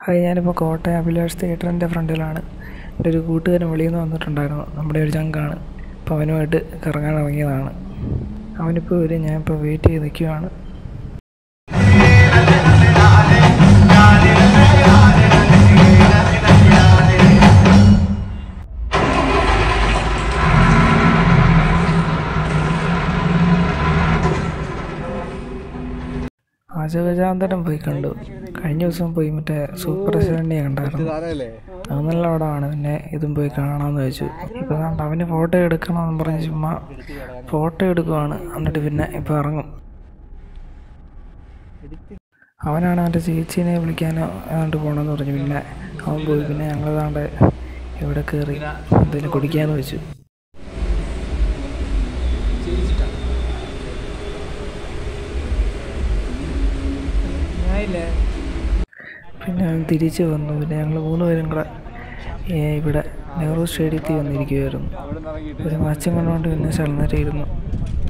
hi ഞാനിപ്പോൾ കോട്ടയം അഭിലാഷ് തിയേറ്ററിൻ്റെ ഫ്രണ്ടിലാണ് എൻ്റെ ഒരു കൂട്ടുകാരൻ വെളിയിൽ നിന്ന് വന്നിട്ടുണ്ടായിരുന്നു നമ്മുടെ ഒരു ചങ്കാണ് അപ്പോൾ അവനുമായിട്ട് കറങ്ങാൻ ഇറങ്ങിയതാണ് അവനിപ്പോൾ വരും ഞാനിപ്പോൾ വെയിറ്റ് ചെയ്ത് നിൽക്കുകയാണ് അജഗജാന്തരം പോയി കണ്ടു കഴിഞ്ഞ ദിവസം പോയി മറ്റേ സൂപ്പർ ശരണ്യെ കണ്ടായിരുന്നു അത് നല്ല പടമാണ് പിന്നെ ഇതും പോയി കാണാമെന്ന് വെച്ചു ഇപ്പോൾ കണ്ട അവന് ഫോട്ടോ എടുക്കണമെന്ന് പറഞ്ഞ് ചുമ്മാ ഫോട്ടോ എടുക്കുവാണ് എന്നിട്ട് പിന്നെ ഇപ്പോൾ ഇറങ്ങും അവനാണ് അവൻ്റെ ചേച്ചീനെ വിളിക്കാനോ ഏതാണ്ട് പോകണമെന്ന് പറഞ്ഞു പിന്നെ അവൻ പോയി പിന്നെ ഞങ്ങൾ ഏതാണ്ട് ഇവിടെ കയറി എന്തെങ്കിലും കുടിക്കാമെന്ന് വെച്ചു പിന്നെ അവൻ തിരിച്ച് വന്നു പിന്നെ ഞങ്ങൾ മൂന്ന് പേരും കൂടെ ഏ, ഇവിടെ നെഹ്റു സ്റ്റേഡിയത്തിൽ വന്നിരിക്കുമായിരുന്നു ഒരു മാച്ചം കണ്ടുകൊണ്ട് പിന്നെ സ്ഥലം ഇരുന്നു